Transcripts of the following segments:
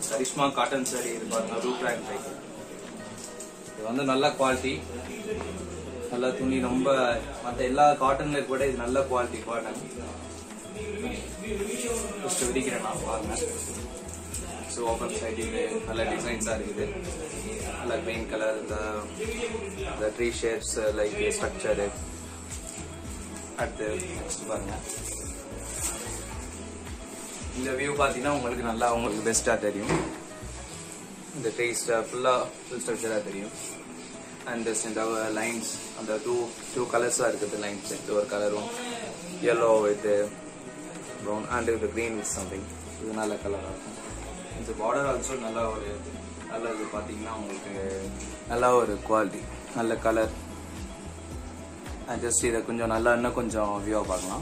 Karishma cotton sorry இது பாருங்க Roop rank type இது வந்து நல்ல குவாலிட்டி நல்ல துணி ரொம்ப மற்ற எல்லா காட்டன்ல கூட இது நல்ல குவாலிட்டி காட்டன் ஃபஸ்ட்டு விரிக்கிறேன் நான் பாருங்க ஸோ ஓப்பன் சைட் இது நல்ல டிசைன்ஸாக இருக்குது நல்ல கிரீன் கலர் இந்த இந்த ட்ரீ ஷேப்ஸ் லைக் ஸ்ட்ரக்சரு அடுத்து next பாருங்க இந்த வியூ பார்த்தீங்கன்னா உங்களுக்கு நல்லா உங்களுக்கு பெஸ்ட்டாக தெரியும் இந்த ட்ரீஸ் ஃபுல்லாக ஃபுல் ஸ்ட்ரக்சராக தெரியும் அண்ட் ஜஸ்ட் இந்த லைன்ஸ் அந்த டூ டூ கலர்ஸாக இருக்குது லைன்ஸ் இந்த ஒரு கலரும் yellow வித் ப்ரௌன் அண்ட் இது க்ரீன் வித் சம்திங் இது நல்ல கலராக இருக்கும் இந்த பார்டர் ஆல்சோ நல்ல ஒரு நல்ல இது பார்த்தீங்கன்னா உங்களுக்கு நல்ல ஒரு குவாலிட்டி நல்ல கலர் ஜஸ்ட் இதை கொஞ்சம் நல்லா இன்னும் கொஞ்சம் வியூவாக பார்க்கலாம்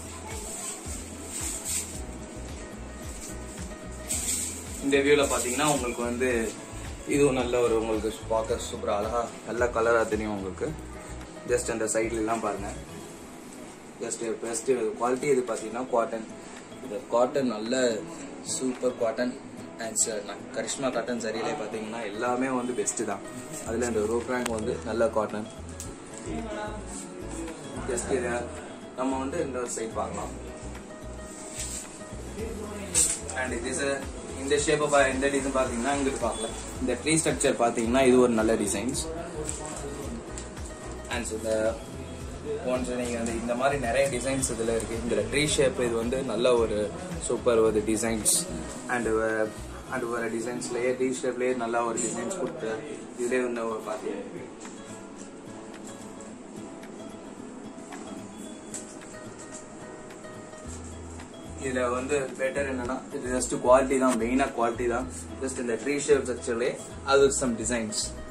இந்த வியூவில் பார்த்தீங்கன்னா உங்களுக்கு வந்து இதுவும் நல்ல ஒரு உங்களுக்கு பார்க்க சூப்பராக அழகா நல்ல கலராக தெரியும் உங்களுக்கு ஜஸ்ட் அந்த சைட்ல எல்லாம் பாருங்க ஜஸ்ட் பெஸ்ட் குவாலிட்டி இது பார்த்தீங்கன்னா காட்டன் இந்த காட்டன் நல்ல super cotton and Karishma cotton சரியிலே பார்த்தீங்கன்னா எல்லாமே வந்து பெஸ்ட்டு தான் அதில் இந்த ரோப் ரேங்க் வந்து நல்ல காட்டன் ஜஸ்ட் இதை நம்ம வந்து இந்த சைட் பார்க்கலாம் அண்ட் இது is a- இந்த ஷேப்பை இந்த டிசைன் பார்த்தீங்கன்னா இங்கிட்டு பார்க்கலாம் இந்த ட்ரீ ஸ்ட்ரக்சர் பார்த்தீங்கன்னா இது ஒரு நல்ல டிசைன்ஸ் அண்ட் இந்த கொஞ்சம் நீங்கள் வந்து இந்த மாதிரி நிறைய டிசைன்ஸ் இதில் இருக்குது இந்த ட்ரீ ஷேப் இது வந்து நல்ல ஒரு சூப்பர் ஒரு டிசைன்ஸ் அண்ட் அண்ட் ஒரு டிசைன்ஸ்லேயே ட்ரீ ஷேப்லேயே நல்லா ஒரு டிசைன்ஸ் கொடுத்து இதுலேயே வந்து ஒரு பார்த்தீங்க இதுல வந்து பெட்டர் என்னன்னா இது ஜஸ்ட் குவாலிட்டி தான் மெயினா குவாலிட்டி தான் ஜஸ்ட் இந்த ட்ரீ ஷேப் ஸ்ட்ரக்சர்லேயே அது சம் டிசைன்ஸ்